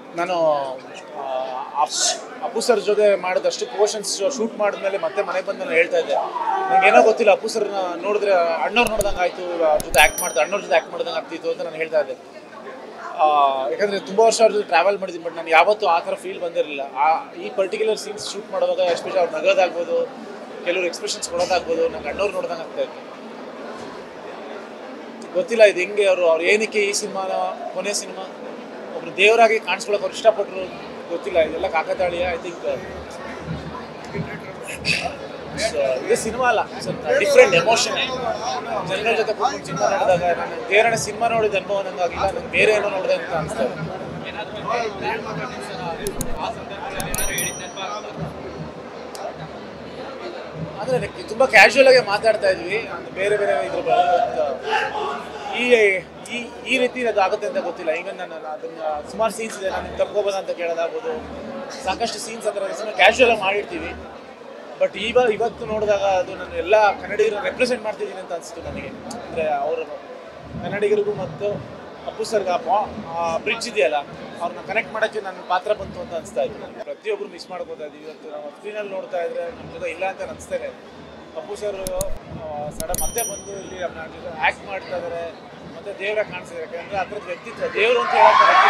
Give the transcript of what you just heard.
ನಾನು ಆ, up- Appu sir ಜೊತೆ ಮಾಡಿದಷ್ಟು ಪೋರ್ಷನ್ಸ್ ಶೂಟ್ ಮಾಡಿದ್ಮೇಲೆ ಮತ್ತೆ ಮನೆಗೆ ಬಂದು ನಾನು ಹೇಳ್ತಾ ಇದ್ದೆ ನಂಗೆ ಏನೋ ಗೊತ್ತಿಲ್ಲ ಅಪ್ಪು ಸರ್ನ ನೋಡಿದ್ರೆ ಅಣ್ಣವ್ರು ನೋಡ್ದಂಗೆ ಆಯಿತು ಅವ್ರ ಜೊತೆ ಆ್ಯಕ್ಟ್ ಮಾಡ್ದೆ ಅಣ್ಣವ್ರ ಜೊತೆ ಆ್ಯಕ್ಟ್ ಮಾಡ್ದಂಗೆ ಆಗ್ತಿತ್ತು ಅಂತ ನಾನು ಹೇಳ್ತಾ ಇದ್ದೆ ಆ, ಯಾಕಂದ್ರೆ ತುಂಬ ವರ್ಷ ಅವ್ರ ಜೊತೆ ಟ್ರಾವೆಲ್ ಮಾಡಿದ್ದೀನಿ ಬಟ್ ನಾನು ಯಾವತ್ತೂ ಆ ಥರ ಫೀಲ್ ಬಂದಿರಲಿಲ್ಲ ಆ ಈ ಪರ್ಟಿಕ್ಯುಲರ್ ಸೀನ್ಸ್ ಶೂಟ್ ಮಾಡುವಾಗ ಎಸ್ಪೆಷಲಿ ಅವ್ರು ನಗೋದಾಗ್ಬೋದು ಕೆಲವರು ಎಕ್ಸ್ಪ್ರೆಷನ್ಸ್ ಕೊಡೋದಾಗ್ಬೋದು ನಂಗೆ ಅಣ್ಣವ್ರು ನೋಡ್ದಂಗೆ ಆಗ್ತಾ ಇತ್ತು ಗೊತ್ತಿಲ್ಲ ಇದು ಹೆಂಗೆ ಅವರು ಅವ್ರು ಏನಕ್ಕೆ ಈ ಸಿನಿಮಾನ ಕೊನೆ ಸಿನಿಮಾ ಒಬ್ರು ದೇವರಾಗಿ ಕಾಣಿಸ್ಕೊಳಕ್ಕೆ ಅವ್ರು ಇಷ್ಟಪಟ್ಟರು ಗೊತ್ತಿಲ್ಲ ಇದೆಲ್ಲ ಕಾಕತಾಳೀಯ ಐ ಥಿಂಕ್ ಇದು ಸಿನಿಮಾ ಅಲ್ಲ ಡಿಫ್ರೆಂಟ್ ಎಮೋಷನ್ ಜನಗಳ ಜೊತೆ ಕೂತ್ಕೊಂಡು ಸಿನಿಮಾ ನೋಡಿದಾಗ ನಾನು ದೇವರನ್ನ ಸಿನಿಮಾ ನೋಡಿದ ಅನುಭವ ನಂಗಾಗಿಲ್ಲ ನಂಗೆ ಬೇರೆ ಏನೋ ನೋಡಿದೆ ಅಂತ ಅನಿಸ್ತಾ ಇದೆ ಅಂದರೆ ಅದಕ್ಕೆ ತುಂಬ ಕ್ಯಾಶುವಲ್ ಆಗಿ ಮಾತಾಡ್ತಾ ಇದ್ವಿ ಅಂದ್ರೆ ಬೇರೆ ಬೇರೆ ಇದ್ರ ಬಗ್ಗೆ but ಈ ಈ ಈ ರೀತಿ ಅದು ಆಗುತ್ತೆ ಅಂತ ಗೊತ್ತಿಲ್ಲ ಈಗ ನಾನು ಅದನ್ನ ಸುಮಾರು ಸೀನ್ಸ್ ಇದೆ ನಾನು ತಪ್ಕೋಬೋದ ಅಂತ ಕೇಳೋದಾಗ್ಬೋದು ಸಾಕಷ್ಟು ಸೀನ್ಸ್ ಆ ಥರ ಸುಮ್ಮನೆ ಕ್ಯಾಶುವಲ್ ಆಗಿ ಮಾಡಿರ್ತೀವಿ ಬಟ್ ಇವಾಗ ಇವತ್ತು ನೋಡಿದಾಗ ಅದು ನಾನು ಎಲ್ಲ ಕನ್ನಡಿಗರನ್ನ ರೆಪ್ರೆಸೆಂಟ್ ಮಾಡ್ತಿದ್ದೀನಿ ಅಂತ ಅನಿಸ್ತು ನನಗೆ ಅಂದರೆ ಅವರು ಕನ್ನಡಿಗರಿಗೂ ಮತ್ತು ಅಪ್ಪು ಸರ್ಗ ಆ ಬ್ರಿಡ್ಜ್ ಇದೆಯಲ್ಲ ಅವ್ರನ್ನ ಕನೆಕ್ಟ್ ಮಾಡೋಕ್ಕೆ ನನ್ನ ಪಾತ್ರ ಬಂತು ಅಂತ ಅನಿಸ್ತಾ ಇತ್ತು ಪ್ರತಿಯೊಬ್ಬರು ಮಿಸ್ ಮಾಡ್ಕೋತಾ ಇದ್ದೀವಿ ಇವತ್ತು ನಾವು ಸ್ಕ್ರೀನಲ್ಲಿ ನೋಡ್ತಾ ಇದ್ರೆ ನಮ್ಮ ಜೊತೆ ಇಲ್ಲ ಅಂತ ಅನಿಸ್ತಾ ಇದೆ ಅಪ್ಪು ಸರ್ ಸಡನ್ ಮತ್ತೆ ಬಂದು ಇಲ್ಲಿ ನಮ್ಮ ಜೊತೆ ಆ್ಯಕ್ಟ್ ಮಾಡ್ತಾ ಇದ್ದಾರೆ ಮತ್ತೆ ದೇವರ ಕಾಣಿಸಿದ್ದಾರೆ ಯಾಕಂದ್ರೆ ಆ ಥರದ ವ್ಯಕ್ತಿತ್ವ ದೇವರು ಅಂತ ಹೇಳೋ ವ್ಯಕ್ತಿತ್ವ